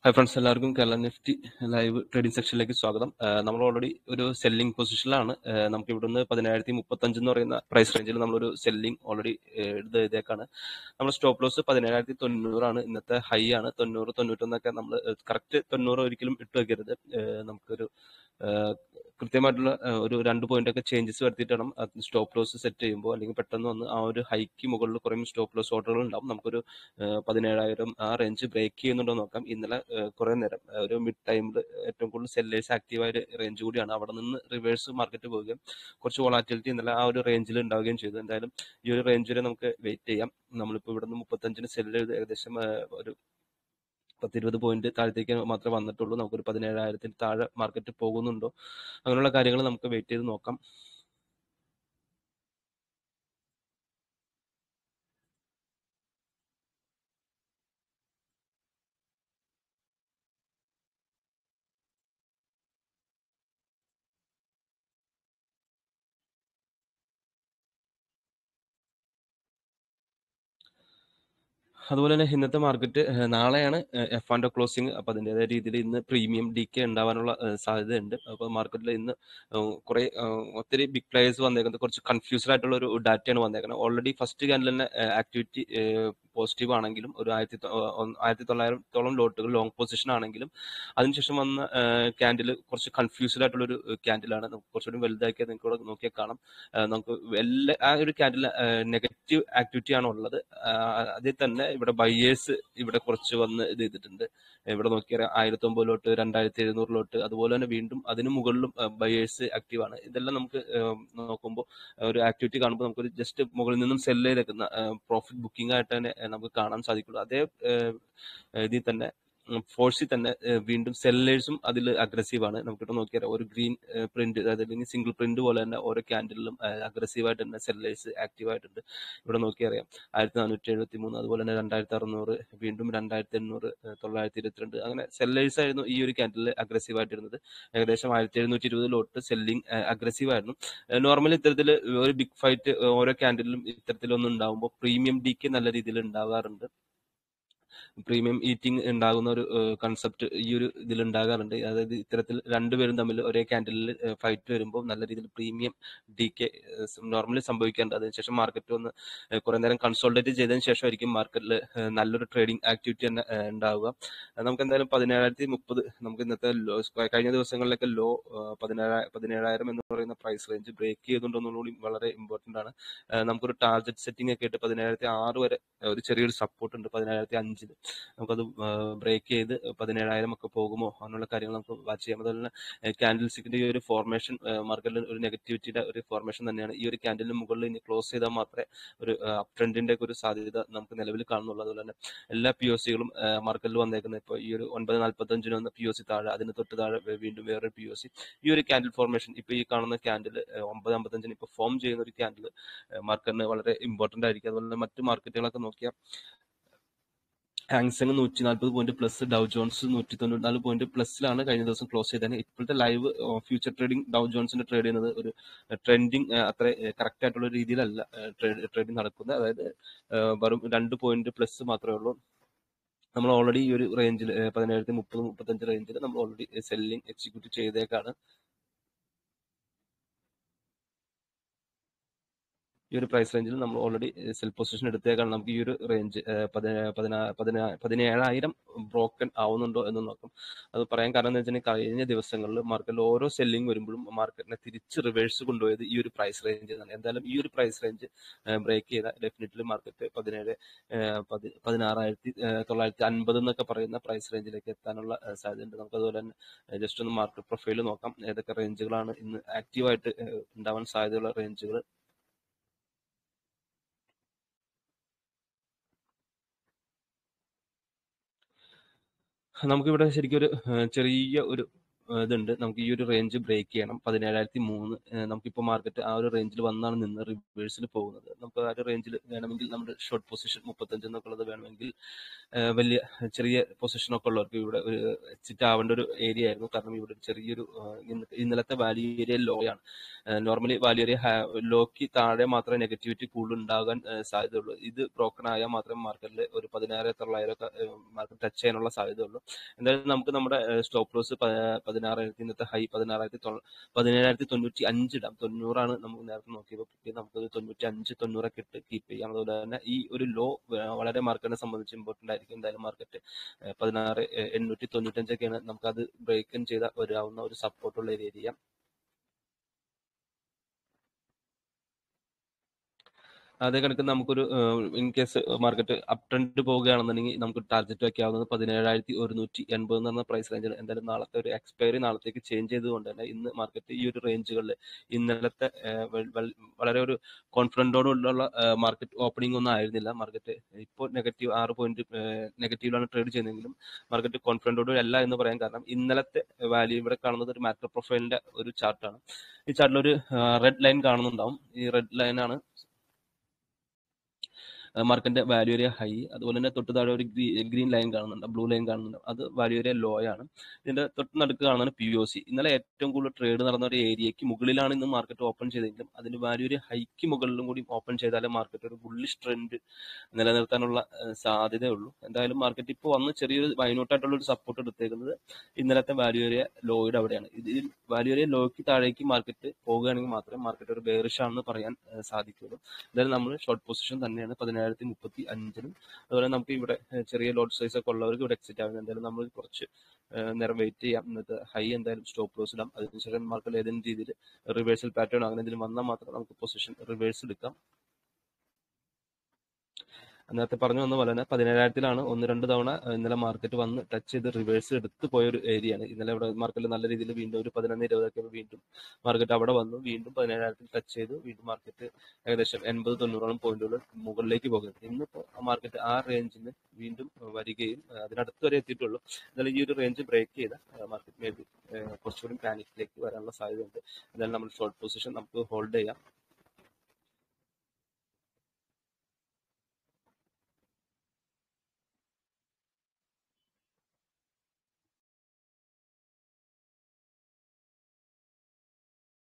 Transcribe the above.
hi friends എല്ലാവർക്കും Kerala Nifty live trading സെക്ഷനിലേക്ക് സ്വാഗതം ആഹ് നമ്മൾ ഓൾറെഡി ഒരു സെല്ലിംഗ് പൊസിഷനിലാണ് ആഹ് നമുക്ക് ഇവിടുന്ന് പതിനായിരത്തി മുപ്പത്തഞ്ച് എന്ന് പറയുന്ന പ്രൈസ് റേഞ്ചിൽ നമ്മളൊരു സെല്ലിംഗ് ഓൾറെഡി എടുത്ത് എഴുതിയേക്കാണ് നമ്മൾ സ്റ്റോപ്പ് ലോസ് പതിനേഴായിരത്തി തൊണ്ണൂറാണ് ഇന്നത്തെ ഹൈ ആണ് തൊണ്ണൂറ് തൊണ്ണൂറ്റൊന്നൊക്കെ നമ്മൾ കറക്റ്റ് തൊണ്ണൂറ് ഒരിക്കലും ഇട്ട് വെക്കരുത് ആഹ് നമുക്കൊരു ആഹ് കൃത്യമായിട്ടുള്ള ആഹ് ഒരു രണ്ട് പോയിന്റ് ഒക്കെ ചേഞ്ചസ് വരുത്തിയിട്ട് വേണം സ്റ്റോപ്പ് ലോസ് സെറ്റ് ചെയ്യുമ്പോൾ അല്ലെങ്കിൽ പെട്ടെന്ന് വന്ന് ആ ഒരു ഹൈക്ക് മുകളിൽ കുറേ സ്റ്റോപ്പ് ലോസ് ഓർഡറുകൾ ഉണ്ടാവും നമുക്കൊരു ആഹ് പതിനേഴായിരം ആ റേഞ്ച് ബ്രേക്ക് ചെയ്യുന്നുണ്ടോ എന്ന് നോക്കാം ഇന്നലെ ആഹ് കുറേ നേരം ആഹ് ഒരു മിഡ് ടൈമിൽ ഏറ്റവും കൂടുതൽ സെല്ലേഴ്സ് ആക്റ്റീവ് ആയ റേഞ്ച് കൂടിയാണ് അവിടെ നിന്ന് റിവേഴ്സ് മാർക്കറ്റ് പോവുകയും കുറച്ച് വോളാറ്റിലിറ്റി ഇന്നലെ ആ ഒരു റേഞ്ചിൽ ഉണ്ടാവുകയും ചെയ്തു എന്തായാലും ഈ ഒരു റേഞ്ച് വരെ നമുക്ക് വെയിറ്റ് ചെയ്യാം നമ്മളിപ്പോൾ ഇവിടെ നിന്ന് മുപ്പത്തഞ്ചിന് സെല്ല് ചെയ്ത് ഏകദേശം ആഹ് ഒരു പത്തിരുപത് പോയിന്റ് താഴത്തേക്ക് മാത്രമേ വന്നിട്ടുള്ളൂ നമുക്കൊരു പതിനേഴായിരത്തിന് താഴെ മാർക്കറ്റ് പോകുന്നുണ്ടോ അങ്ങനെയുള്ള കാര്യങ്ങൾ നമുക്ക് വെയിറ്റ് ചെയ്ത് നോക്കാം അതുപോലെ തന്നെ ഇന്നത്തെ മാർക്കറ്റ് നാളെയാണ് എഫ് ആൻഡ് ക്ലോസിംഗ് അപ്പൊ അതിൻ്റെതായ രീതിയിൽ ഇന്ന് പ്രീമിയം ഡി കെ ഉണ്ടാവാനുള്ള ഏഹ്, സാധ്യതയുണ്ട് അപ്പോൾ മാർക്കറ്റിൽ ഇന്ന് ഏഹ്, കുറെ ഏഹ്, ഒത്തിരി ബിഗ് പ്ലേയേഴ്സ് വന്നേക്കുന്നത് കുറച്ച് കൺഫ്യൂസ്ഡ് ആയിട്ടുള്ള ഒരു ഡാറ്റയാണ് വന്നേക്കുന്നത് ഓൾറെഡി ഫസ്റ്റ് ക്യാൻഡിൽ തന്നെ ആക്ടിവിറ്റി പോസിറ്റീവ് ആണെങ്കിലും ഒരു ആയിരത്തി തൊ- ഏഹ്, ഒന്ന് ആയിരത്തി തൊള്ളായിരത്തോളം ലോട്ടുകൾ ലോങ് പൊസിഷൻ ആണെങ്കിലും അതിനുശേഷം വന്ന ക്യാൻഡിൽ കുറച്ച് കൺഫ്യൂസ്ഡ് ആയിട്ടുള്ള ഒരു ക്യാൻഡിലാണ് നമുക്ക് കുറച്ചുകൂടി വലുതാക്കിയത് നിങ്ങൾക്ക് ഇവിടെ നോക്കിയാൽ കാണാം ഏഹ്, നമുക്ക് എല്ലാ ആ ഒരു ക്യാൻഡിൽ നെഗറ്റീവ് ആക്ടിവിറ്റി ആണ് ഉള്ളത് ആഹ് അതിൽ തന്നെ ഇവിടെ ബയേഴ്സ് ഇവിടെ കുറച്ച് വന്ന് ഇത് ചെയ്തിട്ടുണ്ട് ഇവിടെ നോക്കിയാൽ ആയിരത്തി ഒമ്പതിലോട്ട് രണ്ടായിരത്തി എഴുന്നൂറിലോട്ട് അതുപോലെ തന്നെ വീണ്ടും അതിന് മുകളിലും ബയേഴ്സ് ആക്റ്റീവ് ആണ് ഇതെല്ലാം നമുക്ക് നോക്കുമ്പോൾ ഒരു ആക്ടിവിറ്റി കാണുമ്പോൾ നമുക്കൊരു ജസ്റ്റ് മുകളിൽ നിന്നും സെല്ല് ചെയ്തേക്കുന്ന പ്രോഫിറ്റ് ബുക്കിംഗ് ആയിട്ട് തന്നെ ഏഹ്, നമുക്ക് കാണാൻ സാധിക്കുള്ളൂ അതേ ഏഹ്, ഇതിൽ തന്നെ ഫോഴ്സിൽ തന്നെ ഏഹ്, വീണ്ടും സെല്ലേഴ്സും അതിൽ അഗ്രസീവ് ആണ് നമുക്കിവിടെ നോക്കിയാൽ ഒരു ഗ്രീൻ പ്രിന്റ് അതായത് അല്ലെങ്കിൽ സിംഗിൾ പ്രിന്റ് പോലെ തന്നെ ഓരോ ക്യാൻഡിലും അഗ്രസീവ് ആയിട്ട് തന്നെ സെല്ലേഴ്സ് ആക്റ്റീവ് ആയിട്ടുണ്ട് ഇവിടെ നോക്കിയറിയാം ആയിരത്തി നാനൂറ്റി എഴുപത്തി മൂന്ന് അതുപോലെ തന്നെ രണ്ടായിരത്തി അറുന്നൂറ് വീണ്ടും രണ്ടായിരത്തി എണ്ണൂറ് ഏഹ് തൊള്ളായിരത്തി ഇരുപത്തിരണ്ട് അങ്ങനെ സെല്ലേഴ്സ് ആയിരുന്നു ഈ ഒരു ക്യാൻഡിൽ അഗ്രസീവ് ആയിട്ടിരുന്നത് ഏകദേശം ആയിരത്തി എഴുന്നൂറ്റി ഇരുപത് ലോട്ട് സെല്ലിംഗ് അഗ്രസീവ് ആയിരുന്നു നോർമലി ഇത്തരത്തിൽ ഒരു ബിഗ് ഫൈറ്റ് ഓരോ ക്യാൻഡിലും ഇത്തരത്തിലൊന്നും ഉണ്ടാകുമ്പോൾ പ്രീമിയം ഡിക്ക് നല്ല രീതിയിൽ ഉണ്ടാകാറുണ്ട് പ്രീമിയം ഈറ്റിംഗ് ഉണ്ടാകുന്ന ഒരു കൺസെപ്റ്റ് ഈ ഒരു ഇതിൽ ഉണ്ടാകാറുണ്ട് അതായത് ഇത്തരത്തിൽ രണ്ടുപേരും തമ്മിൽ ഒരേ ക്യാൻഡിലിൽ ഫൈറ്റ് വരുമ്പോൾ നല്ല രീതിയിൽ പ്രീമിയം ഡി കെ നോർമലി സംഭവിക്കാറുണ്ട് അതിനുശേഷം മാർക്കറ്റ് ഒന്ന് ഏഹ് കുറെ നേരം കൺസോൾട്ടേറ്റ് ചെയ്തതിന് ശേഷമായിരിക്കും മാർക്കറ്റിൽ നല്ലൊരു ട്രേഡിംഗ് ആക്ടിവിറ്റി തന്നെ ഏഹ് ഉണ്ടാവുക അത് നമുക്ക് എന്തായാലും പതിനേഴായിരത്തി മുപ്പത് നമുക്ക് ഇന്നത്തെ ലോ കഴിഞ്ഞ ദിവസങ്ങളിലൊക്കെ ലോ പതിനേഴ പതിനേഴായിരം എന്ന് പറയുന്ന പ്രൈസ് റേഞ്ച് ബ്രേക്ക് ചെയ്തുകൊണ്ടെന്നുകൂടി വളരെ ഇമ്പോർട്ടന്റ് ആണ് ഏഹ് നമുക്കൊരു ടാർഗറ്റ് സെറ്റിംഗ് ഒക്കെ ആയിട്ട് പതിനേഴായിരത്തി ആറ് വരെ ഒരു ചെറിയൊരു സപ്പോർട്ട് ഉണ്ട് പതിനേഴായിരത്തി അഞ്ചില് നമുക്കത് ബ്രേക്ക് ചെയ്ത് പതിനേഴായിരം ഒക്കെ പോകുമോ അങ്ങനെയുള്ള കാര്യങ്ങൾ നമുക്ക് വാച്ച് ചെയ്യാം അതുപോലെ തന്നെ ക്യാൻഡിൽ സ്റ്റിക്കിന്റെ ഈ ഒരു ഫോർമേഷൻ മാർക്കറ്റിൽ ഒരു നെഗറ്റിവിറ്റിയുടെ ഒരു ഫോർമേഷൻ തന്നെയാണ് ഈ ഒരു ക്യാൻഡിലിന് മുകളിൽ ഇനി ക്ലോസ് ചെയ്താൽ മാത്രമേ ഒരു അപ് ട്രെൻഡിന്റെ ഒക്കെ ഒരു സാധ്യത നമുക്ക് നിലവിൽ കാണുന്നുള്ളൂ അതുപോലെ തന്നെ എല്ലാ പി ഒ സികളും മാർക്കറ്റിൽ വന്നേക്കുന്നത് ഇപ്പോൾ ഈ ഒരു ഒൻപത് നാൽപ്പത്തഞ്ചിന് വന്ന പി ഒ സി താഴെ അതിന് തൊട്ട് താഴെ വേ- വീണ്ടും വേറെ പി ഒ സി ഈ ഒരു ക്യാൻഡിൽ ഫോർമേഷൻ ഇപ്പോൾ ഈ കാണുന്ന ക്യാൻഡിൽ ഒമ്പത് അമ്പത്തഞ്ചിന് ഇപ്പോൾ ഫോം ചെയ്യുന്ന ഒരു ക്യാൻഡിൽ മാർക്കറ്റിന് വളരെ ഇമ്പോർട്ടന്റ് ആയിരിക്കും അതുപോലെ തന്നെ മറ്റു മാർക്കറ്റുകളൊക്കെ നോക്കിയാൽ ഹാങ്സങ് നൂറ്റി നാൽപ്പത് പോയിന്റ് പ്ലസ് ഡൗ ജോൺസ് നൂറ്റി തൊണ്ണൂറ്റിനാല് പോയിന്റ് പ്ലസിലാണ് കഴിഞ്ഞ ദിവസം ക്ലോസ് ചെയ്തത് ഇപ്പോഴത്തെ ലൈവ് ഫ്യൂച്ചർ ട്രേഡിംഗ് ഡൗ ജോൺസിന്റെ ട്രേഡ് ചെയ്യുന്നത് ഒരു ട്രെൻഡിങ് അത്ര കറക്റ്റ് ആയിട്ടുള്ള രീതിയിലല്ല ട്രേഡിംഗ് നടക്കുന്നത് അതായത് ഏഹ് വെറും രണ്ട് പോയിന്റ് പ്ലസ് മാത്രമേ ഉള്ളൂ നമ്മൾ ഓൾറെഡി ഈ ഒരു റേഞ്ചിൽ പതിനേഴായിരത്തി മുപ്പത് മുപ്പത്തഞ്ച് റേഞ്ചിൽ നമ്മൾ ഓൾറെഡി സെല്ലിംഗ് എക്സിക്യൂട്ട് ചെയ്തേക്കാണ് ഈ ഒരു പ്രൈസ് റേഞ്ചിൽ നമ്മൾ ഓൾറെഡി സെൽ പൊസിഷൻ എടുത്തേക്കാണ് നമുക്ക് ഈ ഒരു റേഞ്ച് പതിനേഴായിരം ബ്രോക്കൺ ആവുന്നുണ്ടോ എന്ന് നോക്കാം അത് പറയാൻ കാരണം എന്ന് വെച്ചിട്ടുണ്ടെങ്കിൽ കഴിഞ്ഞ ദിവസങ്ങളിൽ മാർക്കറ്റിൽ ഓരോ സെല്ലിംഗ് വരുമ്പോഴും മാർക്കറ്റിനെ തിരിച്ച് റിവേഴ്സ് കൊണ്ടുപോയത് ഈ ഒരു പ്രൈസ് റേഞ്ച് ആണ് എന്തായാലും ഈ ഒരു പ്രൈസ് റേഞ്ച് ബ്രേക്ക് ചെയ്താൽ ഡെഫിനറ്റ്ലി മാർക്കറ്റ് പതിനേഴ് ഏഹ് പതി- പതിനാറായിരത്തി ഏഹ് തൊള്ളായിരത്തി അൻപത് എന്നൊക്കെ പറയുന്ന പ്രൈസ് റേഞ്ചിലേക്ക് എത്താനുള്ള ഏഹ് സാധ്യതയുണ്ട് നമുക്ക് അതുപോലെ തന്നെ ജസ്റ്റ് ഒന്ന് മാർക്കറ്റ് പ്രൊഫൈൽ നോക്കാം ഏതൊക്കെ റേഞ്ചുകളാണ് ഇന്ന് ആക്റ്റീവായിട്ട് ഉണ്ടാവാൻ സാധ്യതയുള്ള റേഞ്ചുകൾ നമുക്കിവിടെ ശരിക്കും ഒരു ഏഹ് ചെറിയ ഒരു ഇതുണ്ട് നമുക്ക് ഈ ഒരു റേഞ്ച് ബ്രേക്ക് ചെയ്യണം പതിനേഴായിരത്തി മൂന്ന് നമുക്കിപ്പോൾ മാർക്കറ്റ് ആ ഒരു റേഞ്ചിൽ വന്നാണ് നിന്ന് റിവേഴ്സിൽ പോകുന്നത് നമുക്ക് ആ ഒരു റേഞ്ചിൽ വേണമെങ്കിൽ നമ്മുടെ ഷോർട്ട് പൊസിഷൻ മുപ്പത്തഞ്ച് എന്നൊക്കെ ഉള്ളത് വേണമെങ്കിൽ ഏഹ് വലിയ ചെറിയ പൊസിഷൻ ഒക്കെ ഉള്ളവർക്ക് ഇവിടെ ഒരു എക്സിറ്റ് ആവേണ്ട ഒരു ഏരിയ ആയിരുന്നു കാരണം ഇവിടെ ഒരു ചെറിയൊരു ഏഹ് ഇന്ന- ഇന്നലത്തെ വാല്യൂ ഏരിയ ലോ ആണ് നോർമലി വാല്യൂ ഏരിയ ലോക്ക് താഴെ മാത്രമേ നെഗറ്റിവിറ്റി കൂടുതൽ ഉണ്ടാകാൻ ഏഹ് സാധ്യതയുള്ളൂ ഇത് ബ്രോക്കൺ ആയാൽ മാത്രമേ മാർക്കറ്റിൽ ഒരു പതിനായിരം തൊള്ളായിരം ഒക്കെ മാർക്കറ്റ് ടച്ച് ചെയ്യാനുള്ള സാധ്യതയുള്ളൂ എന്തായാലും നമുക്ക് നമ്മുടെ സ്റ്റോപ്പ് ലോസ് പതിനാറായിരത്തി ഇന്നത്തെ ഹൈ പതിനാറായിരത്തി തൊള്ള- പതിനേഴായിരത്തി തൊണ്ണൂറ്റി അഞ്ച് ഇടാം തൊണ്ണൂറാണ് നമുക്ക് നേരത്തെ നോക്കിയപ്പോൾ കിട്ടിയത് നമുക്കൊരു തൊണ്ണൂറ്റി അഞ്ച് തൊണ്ണൂറൊക്കെ ഇട്ട് കീപ്പ് ചെയ്യാം അതുപോലെ തന്നെ ഈ ഒരു ലോ വളരെ മാർക്കറ്റിനെ സംബന്ധിച്ച് ഇമ്പോർട്ടന്റ് ആയിരിക്കും എന്തായാലും മാർക്കറ്റ് പതിനാറ് ഏഹ് എണ്ണൂറ്റി തൊണ്ണൂറ്റഞ്ചൊക്കെയാണ് നമുക്കത് ബ്രേക്കൻ ചെയ്ത വരാവുന്ന ഒരു സപ്പോർട്ടുള്ള ഒരു ഏരിയ അതേ കണക്ക് നമുക്കൊരു in case market up trend പോവുകയാണെന്നുണ്ടെങ്കിൽ നമുക്ക് ടാർഗറ്റ് വെക്കാവുന്നത് പതിനേഴായിരത്തി ഒരുന്നൂറ്റി എൺപത് എന്ന് പറഞ്ഞ പ്രൈസ് റേഞ്ചിൽ എന്തായാലും നാളത്തെ ഒരു എക്സ്പയറി നാളത്തേക്ക് ചേഞ്ച് ചെയ്തുകൊണ്ട് തന്നെ ഇന്ന് മാർക്കറ്റ് ഈ ഒരു റേഞ്ചുകളിൽ ഇന്നലത്തെ ഏഹ്, വൽ- വൽ- വളരെ ഒരു കോൺഫിഡൻറ്റോടുള്ള മാർക്കറ്റ് ഓപ്പണിംഗ് ഒന്നും ആയിരുന്നില്ല മാർക്കറ്റ് ഇപ്പോൾ നെഗറ്റീവ് ആറ് പോയിന്റ് നെഗറ്റീവിലാണ് ട്രേഡ് ചെയ്യുന്നതെങ്കിലും മാർക്കറ്റ് കോൺഫിഡൻറ്റോട് അല്ല എന്ന് പറയാൻ കാരണം ഇന്നലത്തെ വാല്യൂ ഇവിടെ കാണുന്നത് ഒരു മാക്രോ പ്രൊഫൈലിന്റെ ഒരു ചാർട്ടാണ് ഈ ചാർട്ടിൽ ഒരു റെഡ് ലൈൻ കാണുന്നുണ്ടാവും ഈ റെഡ് ലൈനാണ് മാർക്കറ്റിന്റെ വാല്യൂ ഏരിയ ഹൈ അതുപോലെ തന്നെ തൊട്ട് താഴെ ഒരു ഗ്രീൻ ലൈൻ കാണുന്നുണ്ട് ബ്ലൂ ലൈൻ കാണുന്നുണ്ട് അത് വാല്യൂ ഏരിയ ലോ ആണ് ഇതിന്റെ തൊട്ട് നടുക്ക് കാണുന്നത് പി ഒ സി ഇന്നലെ ഏറ്റവും കൂടുതൽ ട്രേഡ് നടന്ന ഒരു ഏരിയക്ക് മുകളിലാണ് ഇന്ന് മാർക്കറ്റ് ഓപ്പൺ ചെയ്തെങ്കിലും അതിന്റെ വാല്യൂ ഏരിയ ഹൈക്ക് മുകളിലും കൂടി ഓപ്പൺ ചെയ്താലേ മാർക്കറ്റ് ഒരു ബുള്ളിഷ് ട്രെൻഡ് നിലനിർത്താനുള്ള ഏഹ്, സാധ്യതയുള്ളൂ എന്തായാലും മാർക്കറ്റ് ഇപ്പോൾ വന്ന് ചെറിയൊരു മൈന്യൂട്ടായിട്ടുള്ള ഒരു സപ്പോർട്ട് എടുത്തേക്കുന്നത് ഇന്നലത്തെ വാല്യൂ ഏരിയ ലോയുടെ അവിടെയാണ് ഇതിൽ വാല്യൂ ഏരിയ ലോയ്ക്ക് താഴേക്ക് മാർക്കറ്റ് പോകുകയാണെങ്കിൽ മാത്രമേ മാർക്കറ്റ് ഒരു ബെയറിഷ് ആണെന്ന് പറയാൻ ഏഹ്, സാധിക്കുള്ളൂ എന്തായാലും നമ്മൾ ഷോർട്ട് പൊസിഷൻ തന്നെയാണ് പതിനായിരത്തി മുപ്പത്തി അഞ്ചിലും അതുപോലെ നമുക്ക് ഇവിടെ ഏഹ്, ചെറിയ ലോഡ് സൈസ് ഒക്കെ ഉള്ളവർക്ക് ഇവിടെ എക്സിറ്റ് ആവുന്നത് എന്തായാലും നമ്മൾ കുറച്ച് ഏഹ്, നേരം വെയിറ്റ് ചെയ്യാം ഇന്നത്തെ ഹൈ എന്തായാലും സ്റ്റോപ്പ് ലോസ് ഇടാം അതിനുശേഷം മാർക്കറ്റ് ഏതെങ്കിലും രീതിയിൽ റിവേഴ്സൽ പാറ്റേൺ അങ്ങനെ എന്തെങ്കിലും വന്നാൽ മാത്രം നമുക്ക് പൊസിഷൻ റിവേഴ്സ് എടുക്കാം നേരത്തെ പറഞ്ഞു വന്ന പോലെ തന്നെ പതിനേഴായിരത്തിലാണ് ഒന്ന് രണ്ട് തവണ ഏഹ്, ഇന്നലെ മാർക്കറ്റ് വന്ന് ടച്ച് ചെയ്ത് റിവേഴ്സ് എടുത്ത് പോയ ഒരു ഏരിയയാണ് ഇന്നലെ ഇവിടെ മാർക്കറ്റിൽ നല്ല രീതിയിൽ വീണ്ടും ഒരു പതിനൊന്ന് ഇരുപതൊക്കെ വീണ്ടും മാർക്കറ്റ് അവിടെ വന്നു വീണ്ടും പതിനേഴായിരത്തിൽ ടച്ച് ചെയ്തു വീണ്ടും മാർക്കറ്റ് ഏകദേശം എൺപത് തൊണ്ണൂറോളം പോയിന്റുകൾ മുകളിലേക്ക് പോകുന്നത് ഇന്നിപ്പോൾ മാർക്കറ്റ് ആ റേഞ്ചിൽ വീണ്ടും വരികയും ഏഹ്, അതിനടുത്ത് വരെ എത്തിയിട്ടുള്ളൂ എന്നാലും ഈ ഒരു റേഞ്ച് ബ്രേക്ക് ചെയ്ത മാർക്കറ്റ് മേ ബി കുറച്ചുകൂടി പാനിക്കിലേക്ക് വരാനുള്ള സാധ്യതയുണ്ട് എന്നാലും നമ്മൾ ഷോർട്ട് പൊസിഷൻ നമുക്ക് ഹോൾഡ് ചെയ്യാം